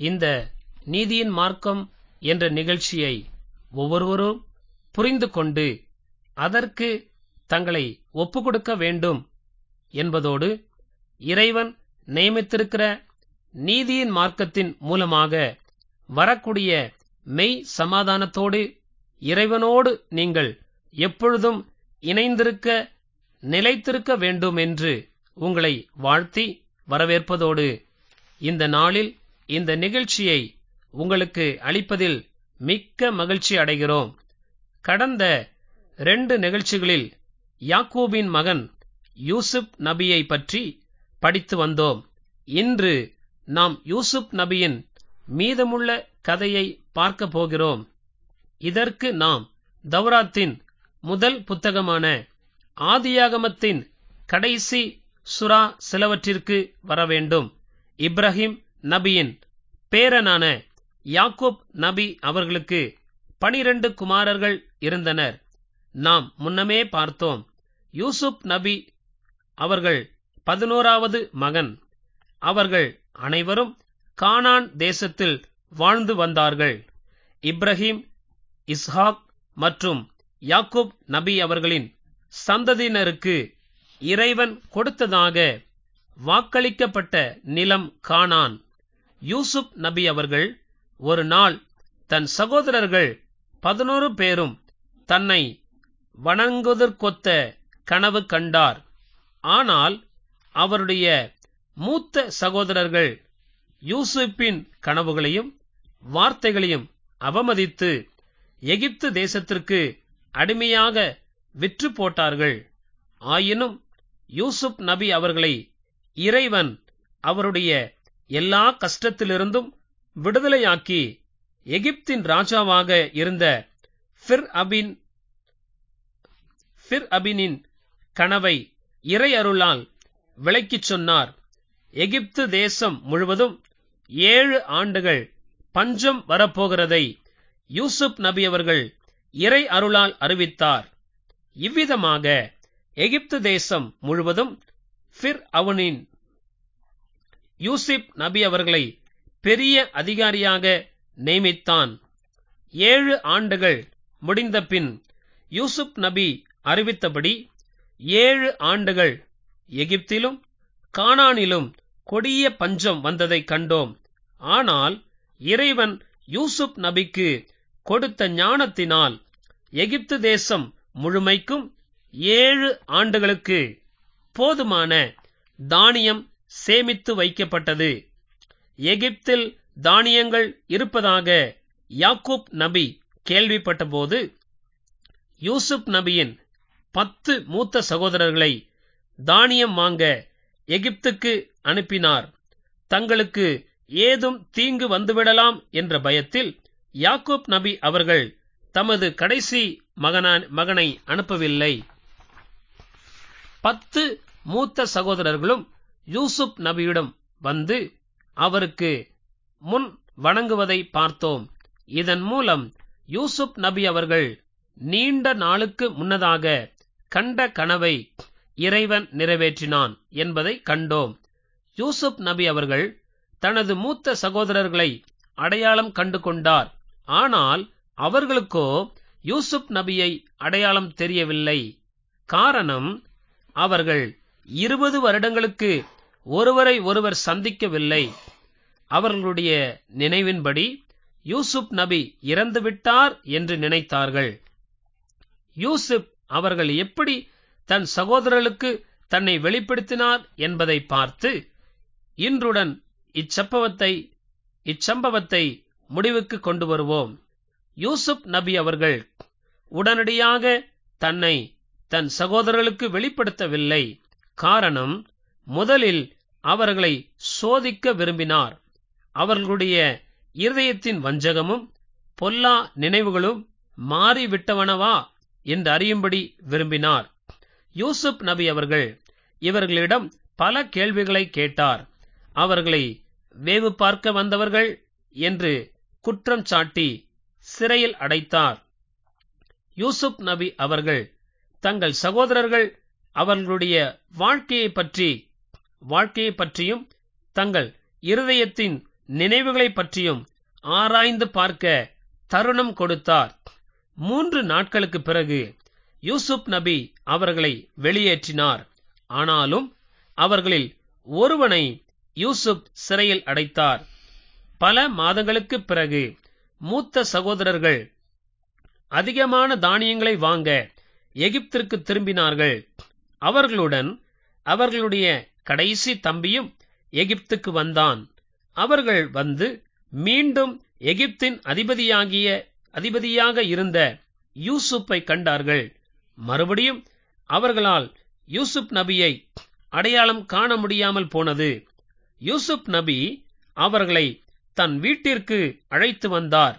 இந்த நீதியின் மார்க்கம் என்ற நிகழ்ச்சியை ஒவ்வொருவரும் புரிந்து கொண்டு அதற்கு தங்களை ஒப்புக்கொடுக்க வேண்டும் என்பதோடு இறைவன் நியமித்திருக்கிற நீதியின் மார்க்கத்தின் மூலமாக வரக்கூடிய மெய் சமாதானத்தோடு இறைவனோடு நீங்கள் எப்பொழுதும் இணைந்திருக்க நிலைத்திருக்க வேண்டும் என்று உங்களை வாழ்த்தி வரவேற்பதோடு இந்த நாளில் இந்த நிகழ்ச்சியை உங்களுக்கு அளிப்பதில் மிக்க மகிழ்ச்சி அடைகிறோம் கடந்த ரெண்டு நிகழ்ச்சிகளில் யாக்கூபின் மகன் யூசுப் நபியை பற்றி படித்து வந்தோம் இன்று நாம் யூசுப் நபியின் மீதமுள்ள கதையை பார்க்க போகிறோம் இதற்கு நாம் தௌராத்தின் முதல் புத்தகமான ஆதியாகமத்தின் கடைசி சுறா சிலவற்றிற்கு வர வேண்டும் இப்ராஹிம் நபியின் பேரனான யாக்கூப் நபி அவர்களுக்கு பனிரண்டு குமாரர்கள் இருந்தனர் நாம் முன்னமே பார்த்தோம் யூசுப் நபி அவர்கள் பதினோராவது மகன் அவர்கள் அனைவரும் கானான் தேசத்தில் வாழ்ந்து வந்தார்கள் இப்ராஹிம் இஸ்ஹாக் மற்றும் யாக்கூப் நபி அவர்களின் சந்ததியினருக்கு இறைவன் கொடுத்ததாக வாக்களிக்கப்பட்ட நிலம் கானான் யூசுப் நபி அவர்கள் ஒரு நாள் தன் சகோதரர்கள் பதினோரு பேரும் தன்னை வணங்குவதற்கொத்த கனவு கண்டார் ஆனால் அவருடைய மூத்த சகோதரர்கள் யூசுப்பின் கனவுகளையும் வார்த்தைகளையும் அவமதித்து எகிப்து தேசத்திற்கு அடிமையாக விற்று போட்டார்கள் ஆயினும் யூசுப் நபி அவர்களை இறைவன் அவருடைய எல்லா கஷ்டத்திலிருந்தும் விடுதலையாக்கி எகிப்தின் ராஜாவாக இருந்த ஃபிர் அபின் ஃபிர் அபினின் கனவை இறை அருளால் விளக்கிச் சொன்னார் எகிப்து தேசம் முழுவதும் ஏழு ஆண்டுகள் பஞ்சம் வரப்போகிறதை யூசுப் நபி அவர்கள் இறை அருளால் அறிவித்தார் இவ்விதமாக எகிப்து தேசம் முழுவதும் ஃபிர் அவனின் யூசிப் நபி அவர்களை பெரிய அதிகாரியாக நியமித்தான் ஏழு ஆண்டுகள் முடிந்த பின் யூசுப் நபி அறிவித்தபடி ஏழு ஆண்டுகள் எகிப்திலும் கானானிலும் கொடிய பஞ்சம் வந்ததை கண்டோம் ஆனால் இறைவன் யூசுப் நபிக்கு கொடுத்த ஞானத்தினால் எகிப்து தேசம் முழுமைக்கும் ஏழு ஆண்டுகளுக்கு போதுமான தானியம் சேமித்து வைக்கப்பட்டது எகிப்தில் தானியங்கள் இருப்பதாக யாக்கூப் நபி கேள்விப்பட்டபோது யூசுப் நபியின் பத்து மூத்த சகோதரர்களை தானியம் வாங்க எகிப்துக்கு அனுப்பினார் தங்களுக்கு ஏதும் தீங்கு வந்துவிடலாம் என்ற பயத்தில் யாக்கூப் நபி அவர்கள் தமது கடைசி மகனான் மகனை அனுப்பவில்லை பத்து மூத்த சகோதரர்களும் யூசுப் நபியிடம் வந்து அவருக்கு முன் வணங்குவதை பார்த்தோம் இதன் மூலம் யூசுப் நபி அவர்கள் நீண்ட நாளுக்கு முன்னதாக கண்ட கனவை இறைவன் நிறைவேற்றினான் என்பதை கண்டோம் யூசுப் நபி அவர்கள் தனது மூத்த சகோதரர்களை அடையாளம் கண்டு கொண்டார் ஆனால் அவர்களுக்கோ யூசுப் நபியை அடையாளம் தெரியவில்லை காரணம் அவர்கள் இருபது வருடங்களுக்கு ஒருவரை ஒருவர் சந்திக்கவில்லை அவர்களுடைய நினைவின்படி யூசுப் நபி இறந்துவிட்டார் என்று நினைத்தார்கள் யூசுப் அவர்கள் எப்படி தன் சகோதரர்களுக்கு தன்னை வெளிப்படுத்தினார் என்பதை பார்த்து இன்றுடன் இச்சம்பவத்தை இச்சம்பவத்தை முடிவுக்கு கொண்டு வருவோம் யூசுப் நபி அவர்கள் உடனடியாக தன்னை தன் சகோதரர்களுக்கு வெளிப்படுத்தவில்லை காரணம் முதலில் அவர்களை சோதிக்க விரும்பினார் அவர்களுடைய இருதயத்தின் வஞ்சகமும் பொல்லா நினைவுகளும் மாறிவிட்டவனவா என்று அறியும்படி விரும்பினார் யூசுப் நபி அவர்கள் இவர்களிடம் பல கேள்விகளை கேட்டார் அவர்களை வேவு பார்க்க வந்தவர்கள் என்று குற்றம் சாட்டி சிறையில் அடைத்தார் யூசுப் நபி அவர்கள் தங்கள் சகோதரர்கள் அவர்களுடைய வாழ்க்கையை பற்றி வாழ்க்கையை பற்றியும் தங்கள் இருதயத்தின் நினைவுகளைப் பற்றியும் ஆராய்ந்து பார்க்க தருணம் கொடுத்தார் மூன்று நாட்களுக்கு பிறகு யூசுப் நபி அவர்களை வெளியேற்றினார் ஆனாலும் அவர்களில் ஒருவனை யூசுப் சிறையில் அடைத்தார் பல மாதங்களுக்கு பிறகு மூத்த சகோதரர்கள் அதிகமான தானியங்களை வாங்க எகிப்திற்கு திரும்பினார்கள் அவர்களுடன் அவர்களுடைய கடைசி தம்பியும் எகிப்துக்கு வந்தான் அவர்கள் வந்து மீண்டும் எகிப்தின் அதிபதியாகிய அதிபதியாக இருந்த யூசுப்பை கண்டார்கள் மறுபடியும் அவர்களால் யூசுப் நபியை அடையாளம் காண முடியாமல் போனது யூசுப் நபி அவர்களை தன் வீட்டிற்கு அழைத்து வந்தார்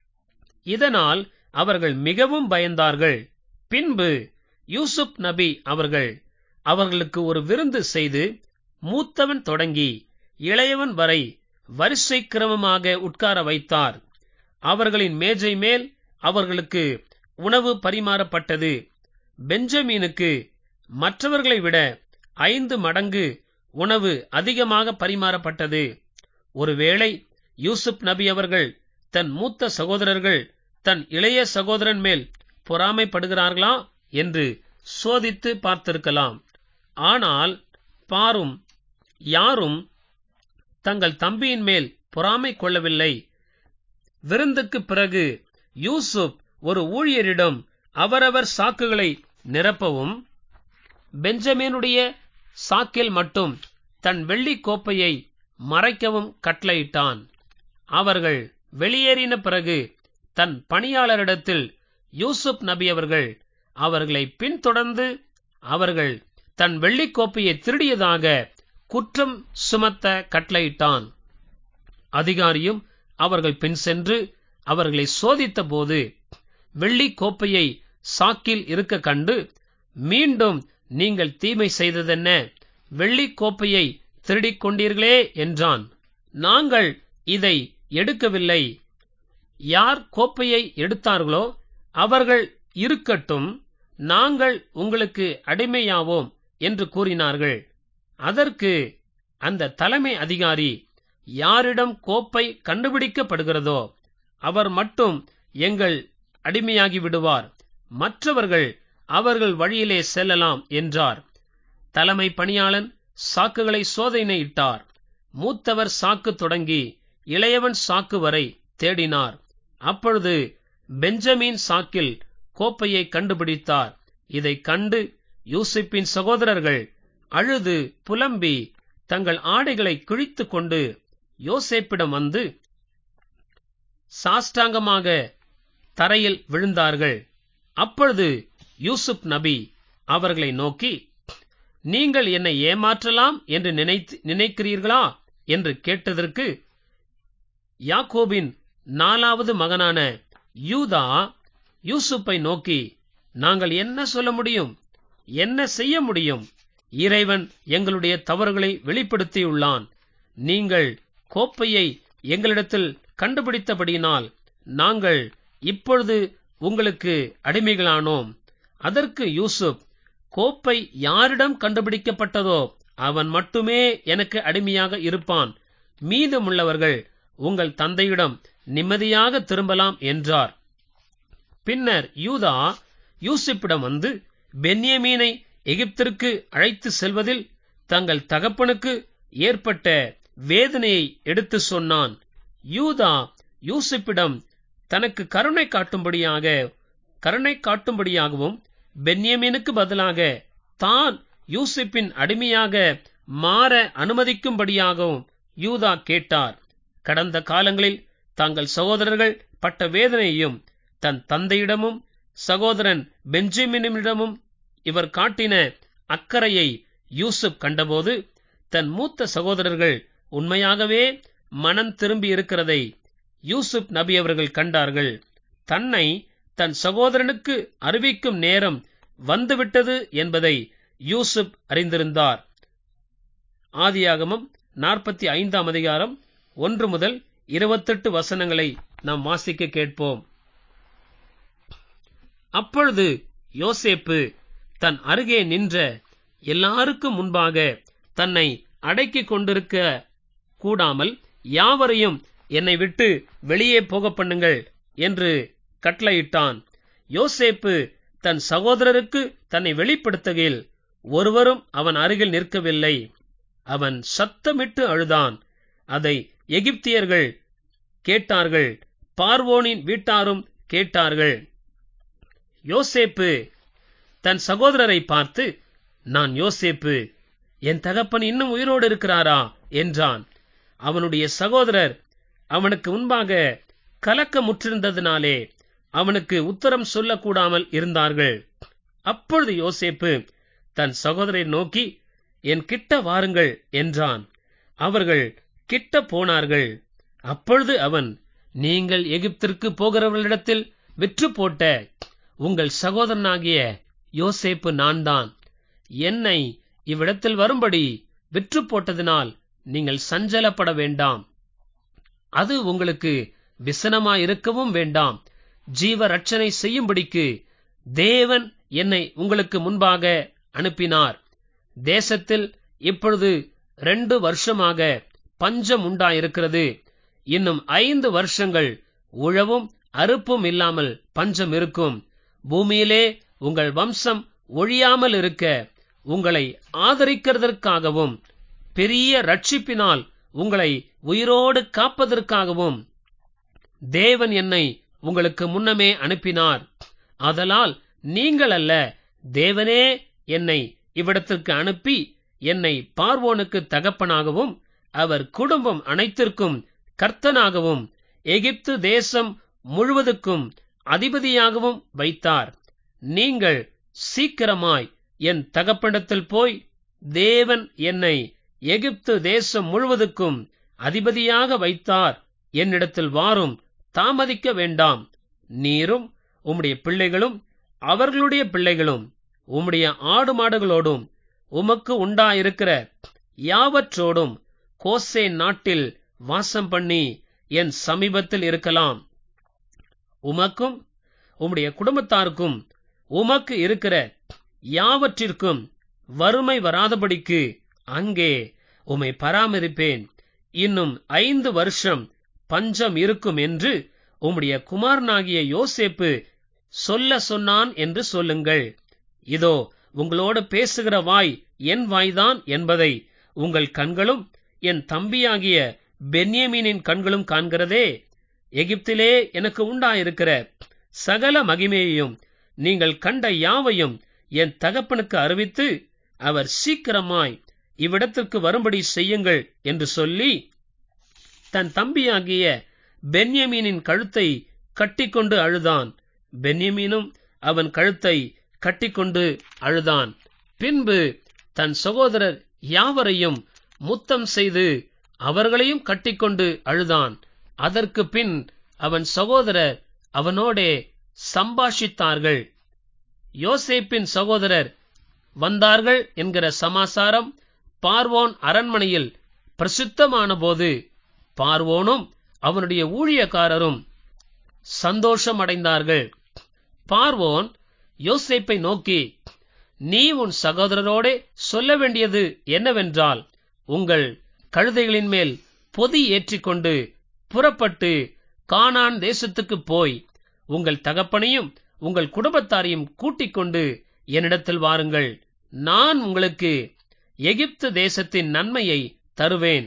இதனால் அவர்கள் மிகவும் பயந்தார்கள் பின்பு யூசுப் நபி அவர்கள் அவர்களுக்கு ஒரு விருந்து செய்து மூத்தவன் தொடங்கி இளையவன் வரை வரிசை கிரமமாக உட்கார வைத்தார் அவர்களின் மேஜை மேல் அவர்களுக்கு உணவு பரிமாறப்பட்டது பெஞ்சமீனுக்கு மற்றவர்களை விட ஐந்து மடங்கு உணவு அதிகமாக பரிமாறப்பட்டது ஒருவேளை யூசுப் நபி அவர்கள் தன் மூத்த சகோதரர்கள் தன் இளைய சகோதரன் மேல் பொறாமைப்படுகிறார்களா என்று சோதித்து பார்த்திருக்கலாம் ஆனால் பாரும் யாரும் தங்கள் தம்பியின் மேல் பொறாமை கொள்ளவில்லை விருந்துக்கு பிறகு யூசுப் ஒரு ஊழியரிடம் அவரவர் சாக்குகளை நிரப்பவும் பெஞ்சமீனுடைய சாக்கில் மட்டும் தன் வெள்ளி கோப்பையை மறைக்கவும் கட்டளையிட்டான் அவர்கள் வெளியேறின பிறகு தன் பணியாளரிடத்தில் யூசுப் நபி அவர்கள் அவர்களை பின்தொடர்ந்து அவர்கள் தன் வெள்ளிக்கோப்பையை திருடியதாக குற்றம் சுமத்த கட்டளையிட்டான் அதிகாரியும் அவர்கள் பின் சென்று அவர்களை சோதித்த போது வெள்ளி கோப்பையை சாக்கில் இருக்க கண்டு மீண்டும் நீங்கள் தீமை செய்ததென்ன வெள்ளி கோப்பையை திருடிக் கொண்டீர்களே என்றான் நாங்கள் இதை எடுக்கவில்லை யார் கோப்பையை எடுத்தார்களோ அவர்கள் இருக்கட்டும் நாங்கள் உங்களுக்கு அடிமையாவோம் என்று கூறினார்கள் அதற்கு அந்த தலைமை அதிகாரி யாரிடம் கோப்பை கண்டுபிடிக்கப்படுகிறதோ அவர் மட்டும் எங்கள் அடிமையாகி விடுவார் மற்றவர்கள் அவர்கள் வழியிலே செல்லலாம் என்றார் தலைமை பணியாளன் சாக்குகளை சோதனையிட்டார் மூத்தவர் சாக்கு தொடங்கி இளையவன் சாக்கு வரை தேடினார் அப்பொழுது பெஞ்சமின் சாக்கில் கோப்பையை கண்டுபிடித்தார் இதை கண்டு யூசிப்பின் சகோதரர்கள் அழுது புலம்பி தங்கள் ஆடைகளை கிழித்துக் கொண்டு யோசேப்பிடம் வந்து சாஷ்டாங்கமாக தரையில் விழுந்தார்கள் அப்பொழுது யூசுப் நபி அவர்களை நோக்கி நீங்கள் என்னை ஏமாற்றலாம் என்று நினைத்து நினைக்கிறீர்களா என்று கேட்டதற்கு யாக்கோபின் நாலாவது மகனான யூதா யூசுப்பை நோக்கி நாங்கள் என்ன சொல்ல முடியும் என்ன செய்ய முடியும் இறைவன் எங்களுடைய தவறுகளை வெளிப்படுத்தியுள்ளான் நீங்கள் கோப்பையை எங்களிடத்தில் கண்டுபிடித்தபடியினால் நாங்கள் இப்பொழுது உங்களுக்கு அடிமைகளானோம் அதற்கு யூசுப் கோப்பை யாரிடம் கண்டுபிடிக்கப்பட்டதோ அவன் மட்டுமே எனக்கு அடிமையாக இருப்பான் மீதமுள்ளவர்கள் உங்கள் தந்தையிடம் நிம்மதியாக திரும்பலாம் என்றார் பின்னர் யூதா யூசிப்பிடம் வந்து பென்யமீனை எகிப்திற்கு அழைத்து செல்வதில் தங்கள் தகப்பனுக்கு ஏற்பட்ட வேதனையை எடுத்து சொன்னான் யூதா யூசிப்பிடம் தனக்கு கருணை காட்டும்படியாக கருணை காட்டும்படியாகவும் பென்யமீனுக்கு பதிலாக தான் யூசிப்பின் அடிமையாக மாற அனுமதிக்கும்படியாகவும் யூதா கேட்டார் கடந்த காலங்களில் தங்கள் சகோதரர்கள் பட்ட வேதனையையும் தன் தந்தையிடமும் சகோதரன் பெஞ்சமினிடமும் இவர் காட்டின அக்கறையை யூசுப் கண்டபோது தன் மூத்த சகோதரர்கள் உண்மையாகவே மனம் திரும்பி இருக்கிறதை யூசுப் நபி அவர்கள் கண்டார்கள் தன்னை தன் சகோதரனுக்கு அறிவிக்கும் நேரம் வந்துவிட்டது என்பதை யூசுப் அறிந்திருந்தார் ஆதியாகமம் நாற்பத்தி ஐந்தாம் அதிகாரம் ஒன்று முதல் இருபத்தெட்டு வசனங்களை நாம் வாசிக்க கேட்போம் அப்பொழுது யோசேப்பு தன் அருகே நின்ற எல்லாருக்கும் முன்பாக தன்னை அடக்கிக் கொண்டிருக்க கூடாமல் யாவரையும் என்னை விட்டு வெளியே போக பண்ணுங்கள் என்று கட்டளையிட்டான் யோசேப்பு தன் சகோதரருக்கு தன்னை வெளிப்படுத்துகையில் ஒருவரும் அவன் அருகில் நிற்கவில்லை அவன் சத்தமிட்டு அழுதான் அதை எகிப்தியர்கள் கேட்டார்கள் பார்வோனின் வீட்டாரும் கேட்டார்கள் யோசேப்பு தன் சகோதரரை பார்த்து நான் யோசேப்பு என் தகப்பன் இன்னும் உயிரோடு இருக்கிறாரா என்றான் அவனுடைய சகோதரர் அவனுக்கு முன்பாக கலக்கமுற்றிருந்ததினாலே அவனுக்கு உத்தரம் சொல்லக்கூடாமல் இருந்தார்கள் அப்பொழுது யோசேப்பு தன் சகோதரை நோக்கி என் கிட்ட வாருங்கள் என்றான் அவர்கள் கிட்ட போனார்கள் அப்பொழுது அவன் நீங்கள் எகிப்திற்கு போகிறவர்களிடத்தில் விற்று போட்ட உங்கள் சகோதரனாகிய யோசேப்பு நான்தான் என்னை இவ்விடத்தில் வரும்படி விற்று போட்டதினால் நீங்கள் சஞ்சலப்பட வேண்டாம் அது உங்களுக்கு விசனமாயிருக்கவும் வேண்டாம் ஜீவ ரட்சனை செய்யும்படிக்கு தேவன் என்னை உங்களுக்கு முன்பாக அனுப்பினார் தேசத்தில் இப்பொழுது ரெண்டு வருஷமாக பஞ்சம் உண்டாயிருக்கிறது இன்னும் ஐந்து வருஷங்கள் உழவும் அறுப்பும் இல்லாமல் பஞ்சம் இருக்கும் பூமியிலே உங்கள் வம்சம் ஒழியாமல் இருக்க உங்களை ஆதரிக்கிறதற்காகவும் பெரிய ரட்சிப்பினால் உங்களை உயிரோடு காப்பதற்காகவும் தேவன் என்னை உங்களுக்கு முன்னமே அனுப்பினார் ஆதலால் நீங்கள் அல்ல தேவனே என்னை இவ்விடத்திற்கு அனுப்பி என்னை பார்வோனுக்கு தகப்பனாகவும் அவர் குடும்பம் அனைத்திற்கும் கர்த்தனாகவும் எகிப்து தேசம் முழுவதுக்கும் அதிபதியாகவும் வைத்தார் நீங்கள் சீக்கிரமாய் என் தகப்பனிடத்தில் போய் தேவன் என்னை எகிப்து தேசம் முழுவதுக்கும் அதிபதியாக வைத்தார் என்னிடத்தில் வாரும் தாமதிக்க வேண்டாம் நீரும் உம்முடைய பிள்ளைகளும் அவர்களுடைய பிள்ளைகளும் உம்முடைய ஆடு மாடுகளோடும் உமக்கு உண்டாயிருக்கிற யாவற்றோடும் கோசே நாட்டில் வாசம் பண்ணி என் சமீபத்தில் இருக்கலாம் உமக்கும் உம்முடைய குடும்பத்தாருக்கும் உமக்கு இருக்கிற யாவற்றிற்கும் வறுமை வராதபடிக்கு அங்கே உம்மை பராமரிப்பேன் இன்னும் ஐந்து வருஷம் பஞ்சம் இருக்கும் என்று உம்முடைய குமாரனாகிய யோசேப்பு சொல்ல சொன்னான் என்று சொல்லுங்கள் இதோ உங்களோடு பேசுகிற வாய் என் வாய்தான் என்பதை உங்கள் கண்களும் என் தம்பியாகிய பென்யமீனின் கண்களும் காண்கிறதே எகிப்திலே எனக்கு உண்டாயிருக்கிற சகல மகிமையையும் நீங்கள் கண்ட யாவையும் என் தகப்பனுக்கு அறிவித்து அவர் சீக்கிரமாய் இவ்விடத்திற்கு வரும்படி செய்யுங்கள் என்று சொல்லி தன் தம்பியாகிய பென்யமீனின் கழுத்தை கட்டிக்கொண்டு அழுதான் பென்யமீனும் அவன் கழுத்தை கட்டிக்கொண்டு அழுதான் பின்பு தன் சகோதரர் யாவரையும் முத்தம் செய்து அவர்களையும் கட்டிக்கொண்டு அழுதான் அதற்கு பின் அவன் சகோதரர் அவனோடே சம்பாஷித்தார்கள் யோசேப்பின் சகோதரர் வந்தார்கள் என்கிற சமாசாரம் பார்வோன் அரண்மனையில் பிரசித்தமான போது பார்வோனும் அவனுடைய ஊழியக்காரரும் சந்தோஷம் அடைந்தார்கள் பார்வோன் யோசேப்பை நோக்கி நீ உன் சகோதரரோடே சொல்ல வேண்டியது என்னவென்றால் உங்கள் கழுதைகளின் மேல் பொதி ஏற்றிக்கொண்டு புறப்பட்டு கானான் தேசத்துக்கு போய் உங்கள் தகப்பனையும் உங்கள் குடும்பத்தாரையும் கூட்டிக் கொண்டு என்னிடத்தில் வாருங்கள் நான் உங்களுக்கு எகிப்து தேசத்தின் நன்மையை தருவேன்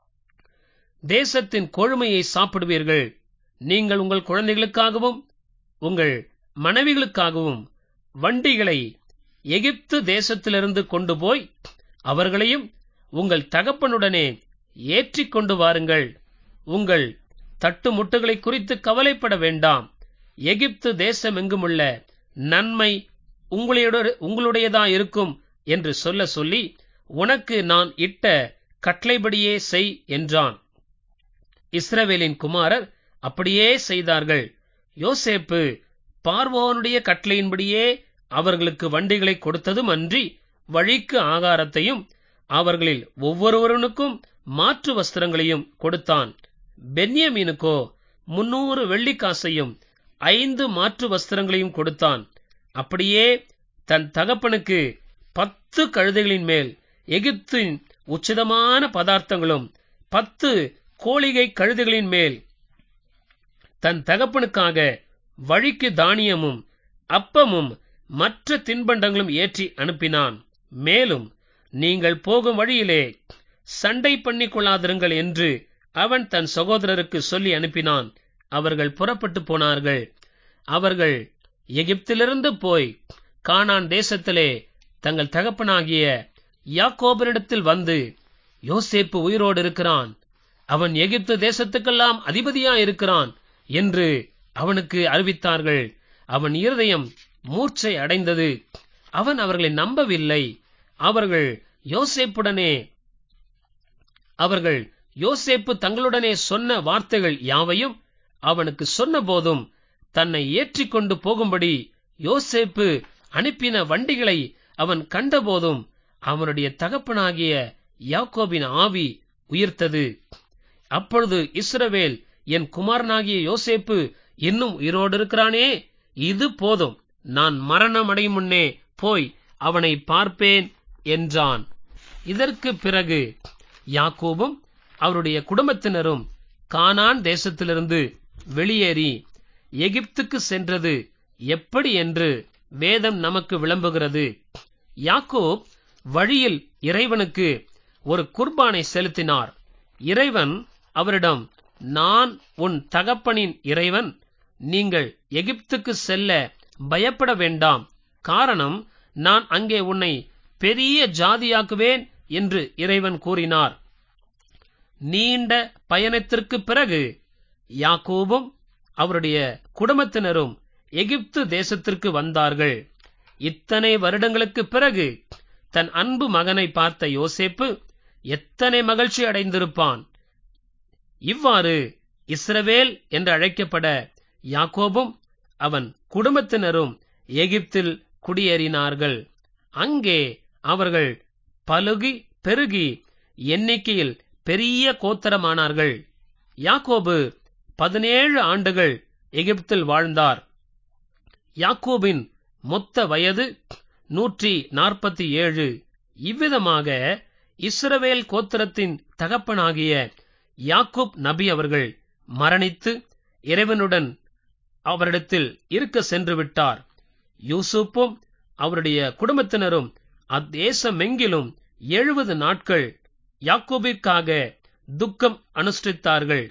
தேசத்தின் கொழுமையை சாப்பிடுவீர்கள் நீங்கள் உங்கள் குழந்தைகளுக்காகவும் உங்கள் மனைவிகளுக்காகவும் வண்டிகளை எகிப்து தேசத்திலிருந்து கொண்டு போய் அவர்களையும் உங்கள் தகப்பனுடனே ஏற்றிக் கொண்டு வாருங்கள் உங்கள் தட்டு முட்டுகளை குறித்து கவலைப்பட வேண்டாம் எகிப்து தேசம் எங்குமுள்ள நன்மை உங்களுடைய உங்களுடையதா இருக்கும் என்று சொல்ல சொல்லி உனக்கு நான் இட்ட கட்டளைப்படியே செய் என்றான் இஸ்ரவேலின் குமாரர் அப்படியே செய்தார்கள் யோசேப்பு பார்வோனுடைய கட்டளையின்படியே அவர்களுக்கு வண்டிகளை கொடுத்ததும் அன்றி வழிக்கு ஆகாரத்தையும் அவர்களில் ஒவ்வொருவருனுக்கும் மாற்று வஸ்திரங்களையும் கொடுத்தான் பென்யமீனுக்கோ முன்னூறு வெள்ளிக்காசையும் ஐந்து மாற்று வஸ்திரங்களையும் கொடுத்தான் அப்படியே தன் தகப்பனுக்கு பத்து கழுதைகளின் மேல் எகிப்தின் உச்சிதமான பதார்த்தங்களும் பத்து கோழிகை கழுதைகளின் மேல் தன் தகப்பனுக்காக வழிக்கு தானியமும் அப்பமும் மற்ற தின்பண்டங்களும் ஏற்றி அனுப்பினான் மேலும் நீங்கள் போகும் வழியிலே சண்டை பண்ணிக் கொள்ளாதிருங்கள் என்று அவன் தன் சகோதரருக்கு சொல்லி அனுப்பினான் அவர்கள் புறப்பட்டு போனார்கள் அவர்கள் எகிப்திலிருந்து போய் கானான் தேசத்திலே தங்கள் தகப்பனாகிய யாக்கோபனிடத்தில் வந்து யோசேப்பு உயிரோடு இருக்கிறான் அவன் எகிப்து தேசத்துக்கெல்லாம் அதிபதியா இருக்கிறான் என்று அவனுக்கு அறிவித்தார்கள் அவன் இருதயம் மூர்ச்சை அடைந்தது அவன் அவர்களை நம்பவில்லை அவர்கள் யோசேப்புடனே அவர்கள் யோசேப்பு தங்களுடனே சொன்ன வார்த்தைகள் யாவையும் அவனுக்கு சொன்னபோதும் தன்னை ஏற்றிக்கொண்டு போகும்படி யோசேப்பு அனுப்பின வண்டிகளை அவன் கண்டபோதும் அவனுடைய தகப்பனாகிய யாக்கோபின் ஆவி உயிர்த்தது அப்பொழுது இஸ்ரவேல் என் குமாரனாகிய யோசேப்பு இன்னும் உயிரோடு இருக்கிறானே இது போதும் நான் மரணம் அடையும் முன்னே போய் அவனை பார்ப்பேன் என்றான் இதற்கு பிறகு யாக்கோபும் அவருடைய குடும்பத்தினரும் கானான் தேசத்திலிருந்து வெளியேறி எகிப்துக்கு சென்றது எப்படி என்று வேதம் நமக்கு விளம்புகிறது யாக்கோப் வழியில் இறைவனுக்கு ஒரு குர்பானை செலுத்தினார் இறைவன் அவரிடம் நான் உன் தகப்பனின் இறைவன் நீங்கள் எகிப்துக்கு செல்ல பயப்பட வேண்டாம் காரணம் நான் அங்கே உன்னை பெரிய ஜாதியாக்குவேன் என்று இறைவன் கூறினார் நீண்ட பயணத்திற்கு பிறகு யாக்கோபும் அவருடைய குடும்பத்தினரும் எகிப்து தேசத்திற்கு வந்தார்கள் இத்தனை வருடங்களுக்கு பிறகு தன் அன்பு மகனை பார்த்த யோசேப்பு எத்தனை மகிழ்ச்சி அடைந்திருப்பான் இவ்வாறு இஸ்ரவேல் என்று அழைக்கப்பட யாக்கோபும் அவன் குடும்பத்தினரும் எகிப்தில் குடியேறினார்கள் அங்கே அவர்கள் பலுகி பெருகி எண்ணிக்கையில் பெரிய கோத்தரமானார்கள் யாக்கோபு பதினேழு ஆண்டுகள் எகிப்தில் வாழ்ந்தார் யாக்கோபின் மொத்த வயது நூற்றி நாற்பத்தி ஏழு இவ்விதமாக இஸ்ரவேல் கோத்திரத்தின் தகப்பனாகிய யாக்கூப் நபி அவர்கள் மரணித்து இறைவனுடன் அவரிடத்தில் இருக்க சென்று விட்டார் யூசுப்பும் அவருடைய குடும்பத்தினரும் அத்தேசமெங்கிலும் எழுபது நாட்கள் யாக்கோபிற்காக துக்கம் அனுஷ்டித்தார்கள்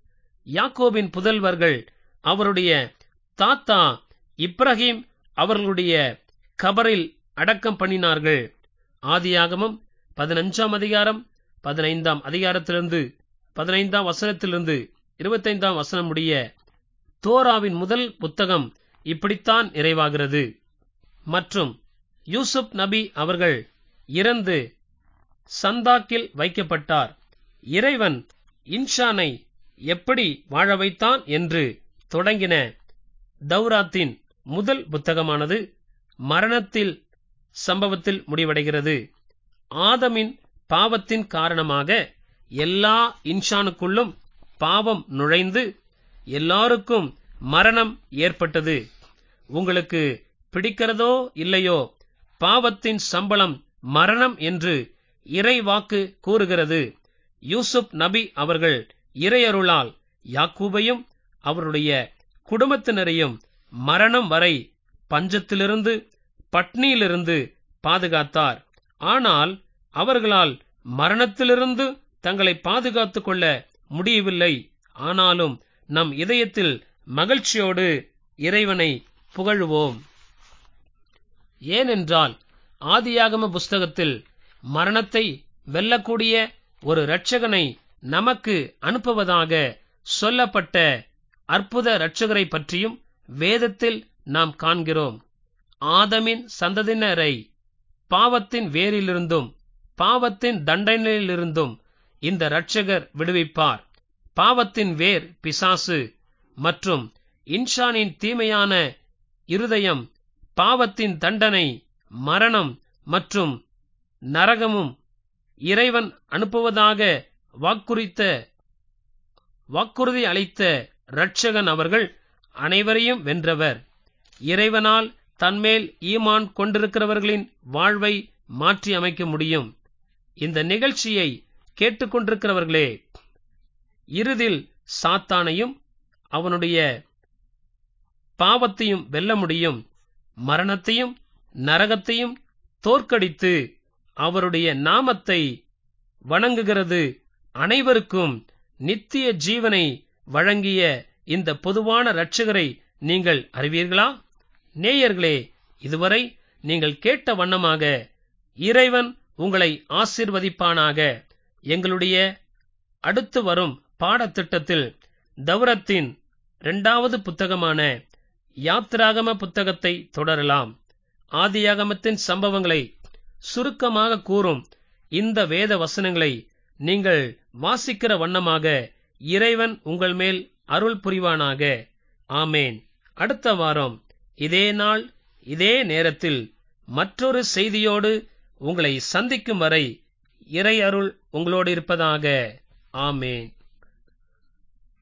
யாக்கோபின் புதல்வர்கள் அவருடைய தாத்தா இப்ராஹிம் அவர்களுடைய கபரில் அடக்கம் பண்ணினார்கள் ஆதியாகமம் பதினஞ்சாம் அதிகாரம் பதினைந்தாம் அதிகாரத்திலிருந்து பதினைந்தாம் வசனத்திலிருந்து இருபத்தைந்தாம் வசனம் முடிய தோராவின் முதல் புத்தகம் இப்படித்தான் நிறைவாகிறது மற்றும் யூசுப் நபி அவர்கள் இறந்து சந்தாக்கில் வைக்கப்பட்டார் இறைவன் இன்ஷானை எப்படி வாழ வைத்தான் என்று தொடங்கின தௌராத்தின் முதல் புத்தகமானது மரணத்தில் சம்பவத்தில் முடிவடைகிறது ஆதமின் பாவத்தின் காரணமாக எல்லா இன்ஷானுக்குள்ளும் பாவம் நுழைந்து எல்லாருக்கும் மரணம் ஏற்பட்டது உங்களுக்கு பிடிக்கிறதோ இல்லையோ பாவத்தின் சம்பளம் மரணம் என்று இறைவாக்கு கூறுகிறது யூசுப் நபி அவர்கள் இறையருளால் யாக்கூபையும் அவருடைய குடும்பத்தினரையும் மரணம் வரை பஞ்சத்திலிருந்து பட்னியிலிருந்து பாதுகாத்தார் ஆனால் அவர்களால் மரணத்திலிருந்து தங்களை பாதுகாத்துக் கொள்ள முடியவில்லை ஆனாலும் நம் இதயத்தில் மகிழ்ச்சியோடு இறைவனை புகழுவோம் ஏனென்றால் ஆதியாகம புஸ்தகத்தில் மரணத்தை வெல்லக்கூடிய ஒரு இரட்சகனை நமக்கு அனுப்புவதாக சொல்லப்பட்ட அற்புத இரட்சகரை பற்றியும் வேதத்தில் நாம் காண்கிறோம் ஆதமின் சந்ததியினரை பாவத்தின் வேரிலிருந்தும் பாவத்தின் தண்டனையிலிருந்தும் இந்த இரட்சகர் விடுவிப்பார் பாவத்தின் வேர் பிசாசு மற்றும் இன்ஷானின் தீமையான இருதயம் பாவத்தின் தண்டனை மரணம் மற்றும் நரகமும் இறைவன் அனுப்புவதாக வாக்குறித்த வாக்குறுதி அளித்த இரட்சகன் அவர்கள் அனைவரையும் வென்றவர் இறைவனால் தன்மேல் ஈமான் கொண்டிருக்கிறவர்களின் வாழ்வை மாற்றி அமைக்க முடியும் இந்த நிகழ்ச்சியை கேட்டுக்கொண்டிருக்கிறவர்களே இறுதில் சாத்தானையும் அவனுடைய பாவத்தையும் வெல்ல முடியும் மரணத்தையும் நரகத்தையும் தோற்கடித்து அவருடைய நாமத்தை வணங்குகிறது அனைவருக்கும் நித்திய ஜீவனை வழங்கிய இந்த பொதுவான இரட்சகரை நீங்கள் அறிவீர்களா நேயர்களே இதுவரை நீங்கள் கேட்ட வண்ணமாக இறைவன் உங்களை ஆசிர்வதிப்பானாக எங்களுடைய அடுத்து வரும் பாடத்திட்டத்தில் தௌரத்தின் இரண்டாவது புத்தகமான யாத்ராகம புத்தகத்தை தொடரலாம் ஆதியாகமத்தின் சம்பவங்களை சுருக்கமாக கூறும் இந்த வேத வசனங்களை நீங்கள் வாசிக்கிற வண்ணமாக இறைவன் உங்கள் மேல் அருள் புரிவானாக ஆமேன் அடுத்த வாரம் இதே நாள் இதே நேரத்தில் மற்றொரு செய்தியோடு உங்களை சந்திக்கும் வரை இறை அருள் உங்களோடு இருப்பதாக ஆமேன்